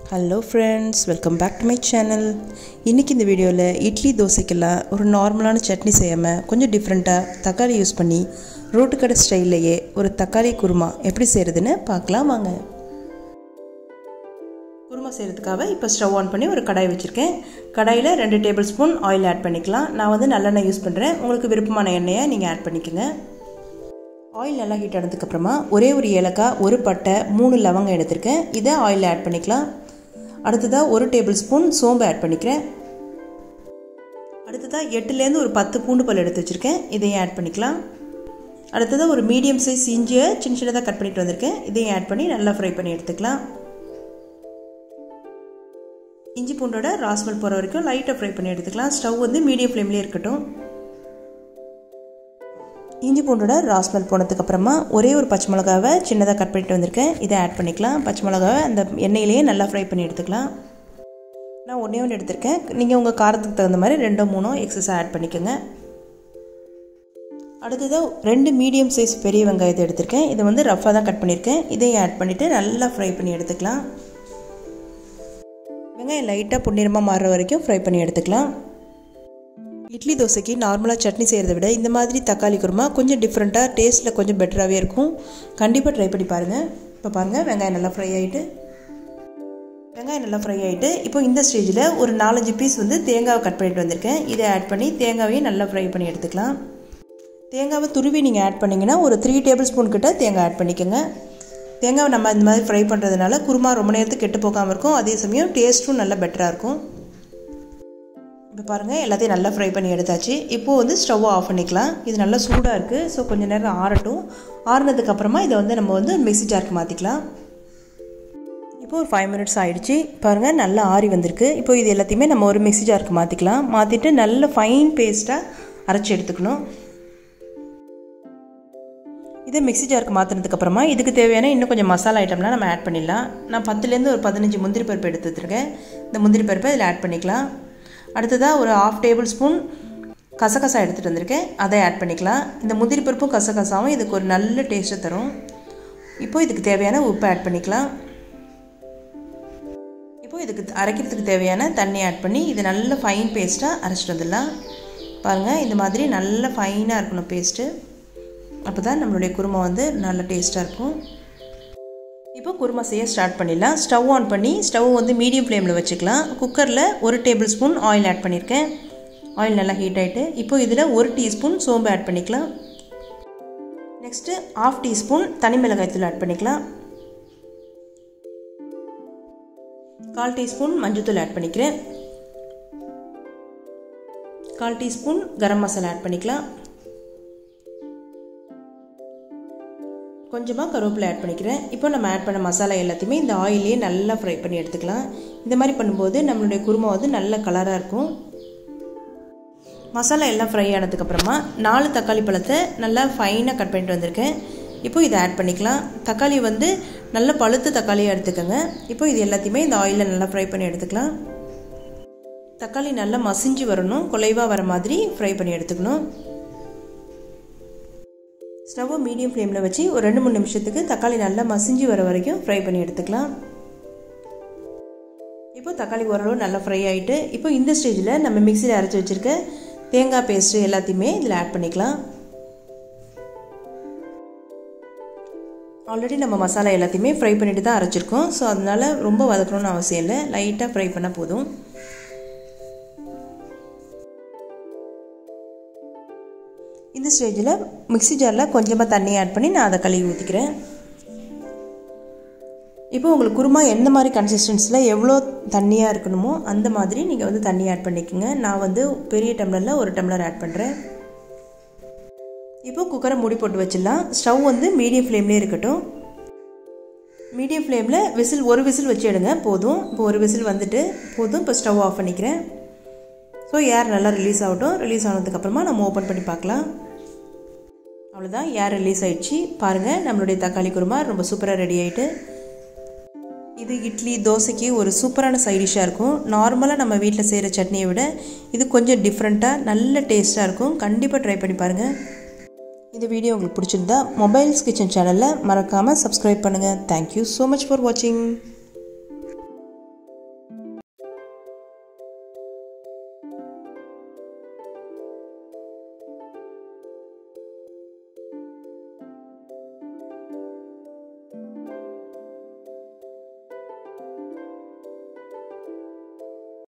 hello friends welcome back to my channel இன்றைக்கி இந்த வீடியோவில் இட்லி தோசைக்கெல்லாம் ஒரு நார்மலான சட்னி செய்யாமல் கொஞ்சம் டிஃப்ரெண்ட்டாக தக்காளி யூஸ் பண்ணி ரோட்டு கடை ஸ்டைல்லையே ஒரு தக்காளி குருமா எப்படி செய்கிறதுன்னு பார்க்கலாம் வாங்க குருமா செய்கிறதுக்காக இப்போ ஸ்டவ் ஆன் பண்ணி ஒரு கடாய் வச்சுருக்கேன் கடாயில் ரெண்டு டேபிள் ஸ்பூன் ஆயில் ஆட் பண்ணிக்கலாம் நான் வந்து நல்லெண்ணெய் யூஸ் பண்ணுறேன் உங்களுக்கு விருப்பமான எண்ணெயை நீங்கள் ஆட் பண்ணிக்கோங்க ஆயில் நல்லா ஹீட் ஆனதுக்கப்புறமா ஒரே ஒரு ஏலக்காய் ஒரு பட்டை மூணு லவங்கம் எடுத்திருக்கேன் இதை ஆயிலில் ஆட் பண்ணிக்கலாம் அடுத்ததாக ஒரு டேபிள் ஸ்பூன் சோம்பு ஆட் பண்ணிக்கிறேன் அடுத்ததாக எட்டுலேருந்து ஒரு பத்து பூண்டு பல் எடுத்து வச்சுருக்கேன் இதையும் ஆட் பண்ணிக்கலாம் அடுத்ததாக ஒரு மீடியம் சைஸ் இஞ்சியை சின்ன சின்னதாக கட் பண்ணிட்டு வந்திருக்கேன் இதையும் ஆட் பண்ணி நல்லா ஃப்ரை பண்ணி எடுத்துக்கலாம் இஞ்சி பூண்டோட ராஸ்மல் போகிற வரைக்கும் லைட்டாக ஃப்ரை பண்ணி எடுத்துக்கலாம் ஸ்டவ் வந்து மீடியம் ஃப்ளேம்லேயே இருக்கட்டும் இஞ்சி பூண்டோட ராஸ்மெல் போனதுக்கப்புறமா ஒரே ஒரு பச்சை மிளகாவை சின்னதாக கட் பண்ணிட்டு வந்திருக்கேன் இதை ஆட் பண்ணிக்கலாம் பச்சை மிளகாவை அந்த எண்ணெயிலேயே நல்லா ஃப்ரை பண்ணி எடுத்துக்கலாம் நான் ஒன்றே ஒன்று எடுத்திருக்கேன் நீங்கள் உங்கள் காரத்துக்கு தகுந்த மாதிரி ரெண்டோ மூணோ எக்ஸஸாக ஆட் பண்ணிக்கோங்க அடுத்ததாக ரெண்டு மீடியம் சைஸ் பெரிய வெங்காயத்தை எடுத்திருக்கேன் இதை வந்து ரஃப்பாக தான் கட் பண்ணியிருக்கேன் இதையும் ஆட் பண்ணிவிட்டு நல்லா ஃப்ரை பண்ணி எடுத்துக்கலாம் வெங்காயம் லைட்டாக பொன்னிறமாக மாறுற வரைக்கும் ஃப்ரை பண்ணி எடுத்துக்கலாம் இட்லி தோசைக்கு நார்மலாக சட்னி செய்கிறத விட இந்த மாதிரி தக்காளி குருமா கொஞ்சம் டிஃப்ரெண்ட்டாக டேஸ்ட்டில் கொஞ்சம் பெட்டராகவே இருக்கும் கண்டிப்பாக ட்ரை பண்ணி பாருங்கள் இப்போ பாருங்கள் வெங்காயம் நல்லா ஃப்ரை ஆகிட்டு வெங்காயம் நல்லா ஃப்ரை ஆகிட்டு இப்போ இந்த ஸ்டேஜில் ஒரு நாலஞ்சு பீஸ் வந்து தேங்காவை கட் பண்ணிட்டு வந்திருக்கேன் இதை ஆட் பண்ணி தேங்காவையும் நல்லா ஃப்ரை பண்ணி எடுத்துக்கலாம் தேங்காவை துருவி நீங்கள் ஆட் பண்ணிங்கன்னா ஒரு த்ரீ டேபிள் ஸ்பூன் கிட்ட தேங்காய் ஆட் பண்ணிக்கோங்க தேங்காவை நம்ம இந்த மாதிரி ஃப்ரை பண்ணுறதுனால குருமா ரொம்ப நேரத்துக்கு கெட்டு போகாமல் இருக்கும் அதே சமயம் டேஸ்ட்டும் நல்லா பெட்டராக இருக்கும் இப்போ பாருங்கள் எல்லாத்தையும் நல்லா ஃப்ரை பண்ணி எடுத்தாச்சு இப்போது வந்து ஸ்டவ்வை ஆஃப் பண்ணிக்கலாம் இது நல்லா சூடாக இருக்குது ஸோ கொஞ்சம் நேரம் ஆறட்டும் ஆறுனதுக்கப்புறமா இதை வந்து நம்ம வந்து மிக்சி ஜாருக்கு மாற்றிக்கலாம் இப்போ ஒரு ஃபைவ் மினிட்ஸ் ஆகிடுச்சு பாருங்கள் நல்லா ஆறி வந்திருக்கு இப்போ இது எல்லாத்தையுமே நம்ம ஒரு மிக்சி ஜாருக்கு மாற்றிக்கலாம் மாற்றிட்டு நல்ல ஃபைன் பேஸ்ட்டாக அரைச்சி எடுத்துக்கணும் இதை மிக்சி ஜாருக்கு மாற்றினதுக்கப்புறமா இதுக்கு தேவையான இன்னும் கொஞ்சம் மசாலா ஐட்டம்லாம் நம்ம ஆட் பண்ணிடலாம் நான் பத்துலேருந்து ஒரு பதினஞ்சு முந்திரி பருப்பு எடுத்து வச்சுருக்கேன் இந்த முந்திரி பருப்பை இதில் ஆட் பண்ணிக்கலாம் அடுத்ததாக ஒரு ஆஃப் டேபிள் ஸ்பூன் கசகசா எடுத்துகிட்டு வந்திருக்கேன் அதை ஆட் பண்ணிக்கலாம் இந்த முந்திரி பருப்பும் கசகசாவும் இதுக்கு ஒரு நல்ல டேஸ்ட்டை தரும் இப்போது இதுக்கு தேவையான உப்பு ஆட் பண்ணிக்கலாம் இப்போது இதுக்கு அரைக்கிறதுக்கு தேவையான தண்ணி ஆட் பண்ணி இது நல்ல ஃபைன் பேஸ்ட்டாக அரைச்சிட்டு வந்துடலாம் பாருங்கள் இந்த மாதிரி நல்ல ஃபைனாக இருக்கணும் பேஸ்ட்டு அப்போ தான் நம்மளுடைய குருமா வந்து நல்ல டேஸ்ட்டாக இருக்கும் இப்போ குருமா செய்ய ஸ்டார்ட் பண்ணிடலாம் ஸ்டவ் ஆன் பண்ணி ஸ்டவ் வந்து மீடியம் ஃப்ளேமில் வச்சுக்கலாம் குக்கரில் ஒரு டேபிள் ஸ்பூன் ஆயில் ஆட் பண்ணியிருக்கேன் ஆயில் நல்லா ஹீட் ஆகிட்டு இப்போ இதில் ஒரு டீஸ்பூன் சோம்பு ஆட் பண்ணிக்கலாம் நெக்ஸ்ட்டு ஆஃப் டீஸ்பூன் தனி மிளகாய்த்தூள் ஆட் பண்ணிக்கலாம் கால் டீஸ்பூன் மஞ்சத்தூள் ஆட் பண்ணிக்கிறேன் கால் டீஸ்பூன் கரம் மசாலா ஆட் பண்ணிக்கலாம் கொஞ்சமாக கருவேப்பிலை ஆட் பண்ணிக்கிறேன் இப்போ நம்ம ஆட் பண்ண மசாலா எல்லாத்தையுமே இந்த ஆயிலே நல்லா ஃப்ரை பண்ணி எடுத்துக்கலாம் இந்த மாதிரி பண்ணும்போது நம்மளுடைய குருமா வந்து நல்ல கலராக இருக்கும் மசாலா எல்லாம் ஃப்ரை ஆனதுக்கப்புறமா நாலு தக்காளி பழத்தை நல்லா ஃபைனாக கட் பண்ணிட்டு வந்திருக்கேன் இப்போ இதை ஆட் பண்ணிக்கலாம் தக்காளி வந்து நல்ல பழுத்த தக்காளியாக எடுத்துக்கோங்க இப்போ இது எல்லாத்தையுமே இந்த ஆயிலில் நல்லா ஃப்ரை பண்ணி எடுத்துக்கலாம் தக்காளி நல்லா மசிஞ்சு வரணும் குலைவாக வர மாதிரி ஃப்ரை பண்ணி எடுத்துக்கணும் ஸ்டவ்வை மீடியம் ஃப்ளேமில் வச்சு ஒரு ரெண்டு மூணு நிமிஷத்துக்கு தக்காளி நல்லா மசிஞ்சு வர வரைக்கும் ஃப்ரை பண்ணி எடுத்துக்கலாம் இப்போ தக்காளி ஓரளவு நல்லா ஃப்ரை ஆகிட்டு இப்போ இந்த ஸ்டேஜில் நம்ம மிக்சியில் அரைச்சி வச்சுருக்க தேங்காய் பேஸ்ட்டு எல்லாத்தையுமே இதில் ஆட் பண்ணிக்கலாம் ஆல்ரெடி நம்ம மசாலா எல்லாத்தையுமே ஃப்ரை பண்ணிட்டு தான் அரைச்சிருக்கோம் ஸோ அதனால் ரொம்ப வதக்கணும்னு அவசியம் இல்லை லைட்டாக ஃப்ரை பண்ணால் போதும் இந்த ஸ்டேஜில் மிக்சி ஜாரில் கொஞ்சமாக தண்ணி ஆட் பண்ணி நான் அதை கழுவி ஊற்றிக்கிறேன் இப்போ உங்களுக்கு குருமா எந்த மாதிரி கன்சிஸ்டன்ஸில் எவ்வளோ தண்ணியாக இருக்கணுமோ அந்த மாதிரி நீங்கள் வந்து தண்ணி ஆட் பண்ணிக்கோங்க நான் வந்து பெரிய டம்ளரில் ஒரு டம்ளர் ஆட் பண்ணுறேன் இப்போ குக்கரை மூடி போட்டு வச்சிடலாம் ஸ்டவ் வந்து மீடியம் ஃப்ளேம்லேயே இருக்கட்டும் மீடியம் ஃப்ளேமில் விசில் ஒரு விசில் வச்சு எடுங்க போதும் இப்போ ஒரு விசில் வந்துட்டு போதும் இப்போ ஸ்டவ் ஆஃப் பண்ணிக்கிறேன் ஸோ ஏர் நல்லா ரிலீஸ் ஆகட்டும் ரிலீஸ் ஆனதுக்கப்புறமா நம்ம ஓப்பன் பண்ணி பார்க்கலாம் அவ்வளோதான் ஏர் ரிலீஸ் ஆகிடுச்சு பாருங்கள் நம்மளுடைய தக்காளி குருமா ரொம்ப சூப்பராக ரெடி ஆகிட்டு இது இட்லி தோசைக்கு ஒரு சூப்பரான சைடிஷாக இருக்கும் நார்மலாக நம்ம வீட்டில் செய்கிற சட்னியை விட இது கொஞ்சம் டிஃப்ரெண்ட்டாக நல்ல டேஸ்ட்டாக இருக்கும் கண்டிப்பாக ட்ரை பண்ணி பாருங்கள் இந்த வீடியோ உங்களுக்கு பிடிச்சிருந்தா மொபைல்ஸ் கிச்சன் சேனலில் மறக்காமல் சப்ஸ்கிரைப் பண்ணுங்கள் தேங்க்யூ ஸோ மச் ஃபார் வாட்சிங்